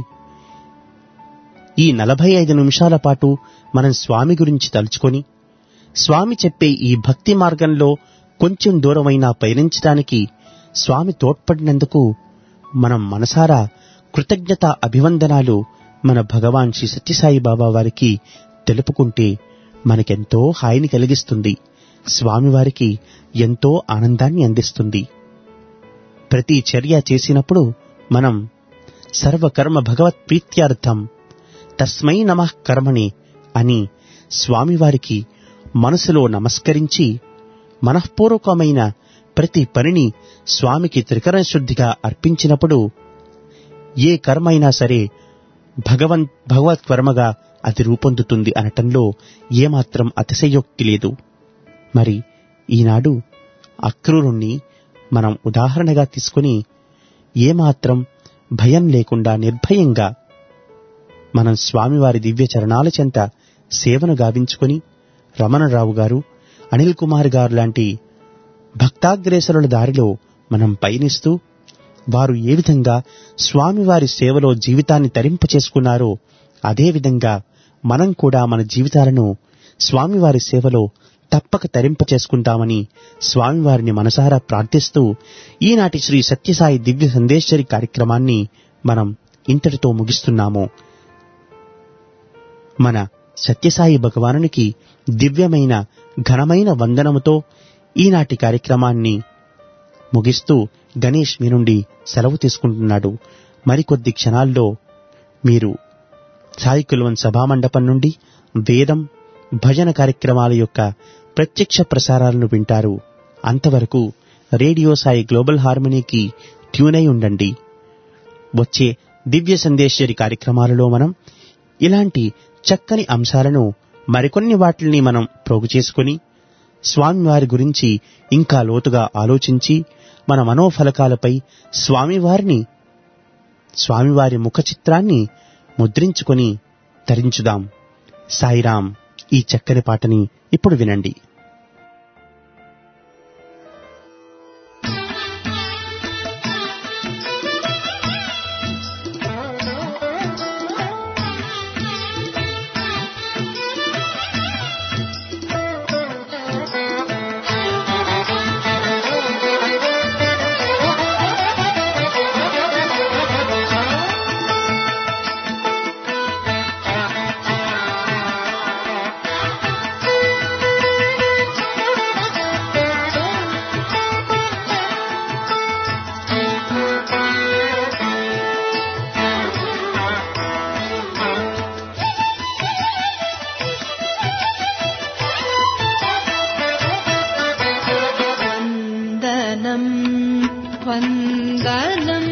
Speaker 2: ఈ నలభై ఐదు నిమిషాల పాటు మనం స్వామి గురించి తలుచుకొని స్వామి చెప్పే ఈ భక్తి మార్గంలో కొంచెం దూరమైనా పయనించడానికి స్వామి తోడ్పడినందుకు మనం మనసారా కృతజ్ఞత అభివందనాలు మన భగవాన్ శ్రీ సత్యసాయి బాబా వారికి తెలుపుకుంటే మనకెంతో హాయిని కలిగిస్తుంది స్వామివారికి ఎంతో ఆనందాన్ని అందిస్తుంది ప్రతి చర్య చేసినప్పుడు మనం సర్వకర్మ భగవత్ ప్రీత్యార్థం తస్మై నమః కర్మణి అని స్వామివారికి మనసులో నమస్కరించి మనఃపూర్వకమైన ప్రతి పనిని స్వామికి త్రికరణ శుద్ధిగా అర్పించినప్పుడు ఏ కర్మైనా సరే భగవన్ భగవత్ కర్మగా అది రూపొందుతుంది అనటంలో ఏమాత్రం అతిశయోక్తి లేదు మరి ఈనాడు అక్రూరుణ్ణి మనం ఉదాహరణగా తీసుకుని ఏమాత్రం భయం లేకుండా నిర్భయంగా మనం స్వామివారి దివ్య చరణాల చెంత సేవను గావించుకొని రమణరావు గారు అనిల్ కుమార్ గారు లాంటి భక్తాగ్రేసరుల దారిలో మనం పయనిస్తూ వారు ఏ విధంగా స్వామివారి సేవలో జీవితాన్ని తరింప చేసుకున్నారో అదేవిధంగా మనం కూడా మన జీవితాలను స్వామివారి సేవలో తప్పక తరింప చేసుకుంటామని స్వామివారిని మనసారా ప్రార్థిస్తూ ఈనాటి శ్రీ సత్యసాయి దివ్య సందేశ్వరి కార్యక్రమాన్ని మనం ఇంతటితో ముగిస్తున్నాము మన సత్యసాయి భగవానునికి దివ్యమైన ఘనమైన వందనముతో ఈనాటి కార్యక్రమాన్ని ముగిస్తూ గణేష్ మీ నుండి సెలవు తీసుకుంటున్నాడు మరికొద్ది క్షణాల్లో మీరు సాయి కుల్వన్ సభామండపం నుండి వేదం భజన కార్యక్రమాల యొక్క ప్రత్యక్ష ప్రసారాలను వింటారు అంతవరకు రేడియో సాయి గ్లోబల్ హార్మనీకి ట్యూన్ అయి ఉండండి వచ్చే దివ్య సందేశ్వరి కార్యక్రమాలలో మనం ఇలాంటి చక్కని అంశాలను మరికొన్ని వాటిని మనం ప్రోగు చేసుకుని స్వామివారి గురించి ఇంకా లోతుగా ఆలోచించి మన మనోఫలకాలపై స్వామివారిని స్వామివారి ముఖ చిత్రాన్ని ముద్రించుకొని తరించుదాం సాయిరాం ఈ చక్కని పాటని ఇప్పుడు వినండి
Speaker 7: वन्दनम् वन्दनम्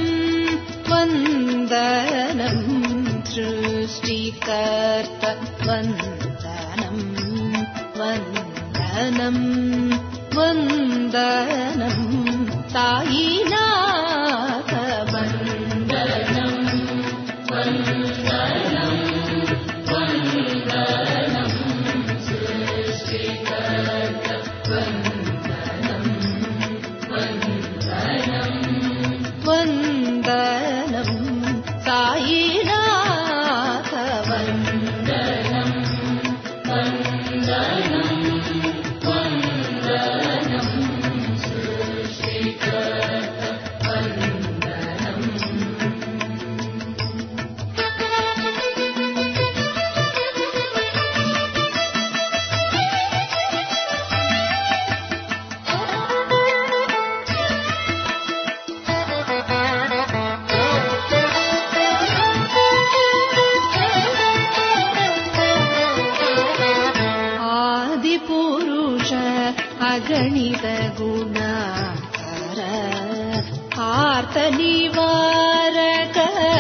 Speaker 7: वन्दनम् सृष्टिकर्त वन्दनम् वन्दनम् वन्दनम् सायिनाथ वन्दनम् वन्दनम् सायिनाथ वन्दनम् आदिपुरुष अगणित गुणाकर आर्तनिवारक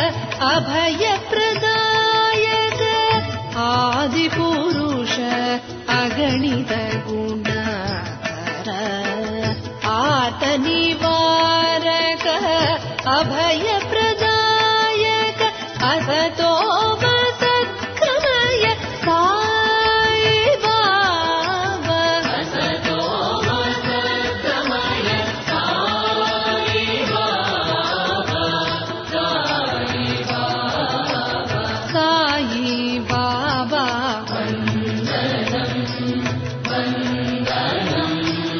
Speaker 7: अभयप्रदायक आदिपुरुष अगणित गुणाकर आर्तनिवारक अभयप्रदायक असतो सत्कमय साई बाबा असतो सत्कमय साई बाबा साई बाबा साई बाबा वन्दनम् वन्दनम्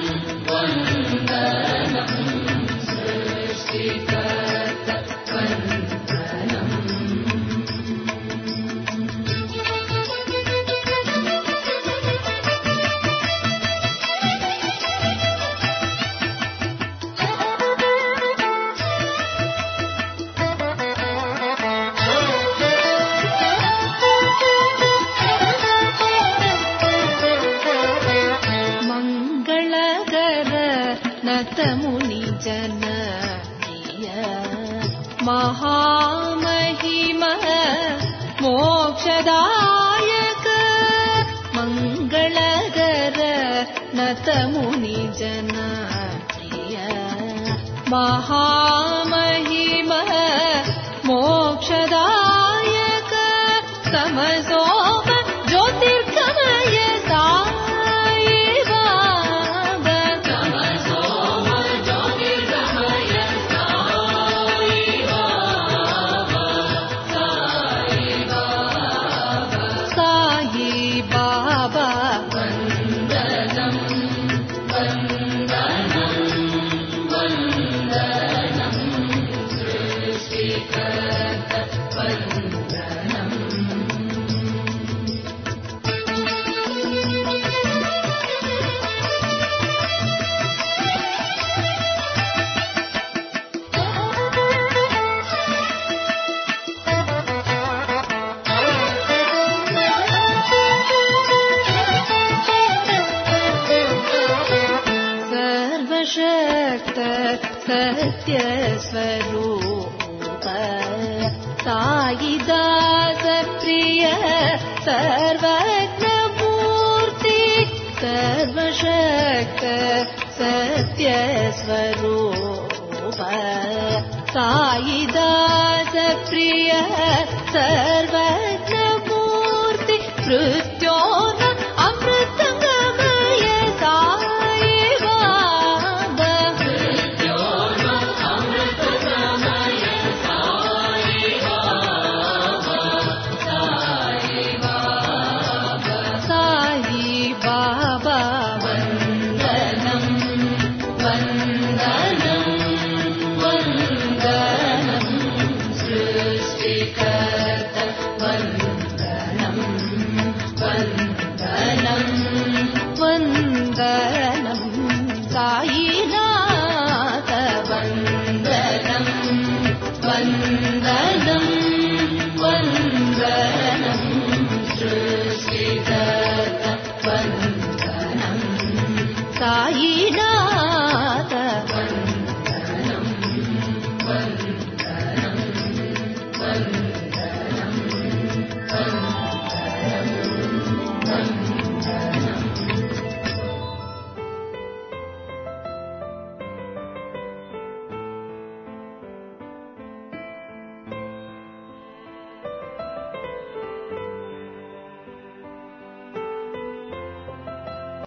Speaker 7: वन्दनम् सृष्टिकर्त वन्दनम् मङ्गलकर नतमुनि जन प्रिय महामहिम मोक्षदायक मङ्गलकर नतमुनि जन प्रिय महामहिम मोक्षदायक समसोम ज्योतिर्गमय साई बाबा समसोम ज्योतिर्गमय साई सत्यस्वरूप सायिदास प्रिय सर्वज्ञमूर्ति सर्वशक्त सत्यस्वरूप सायिदास प्रिय सर्वज्ञमूर्ति पृथ्वी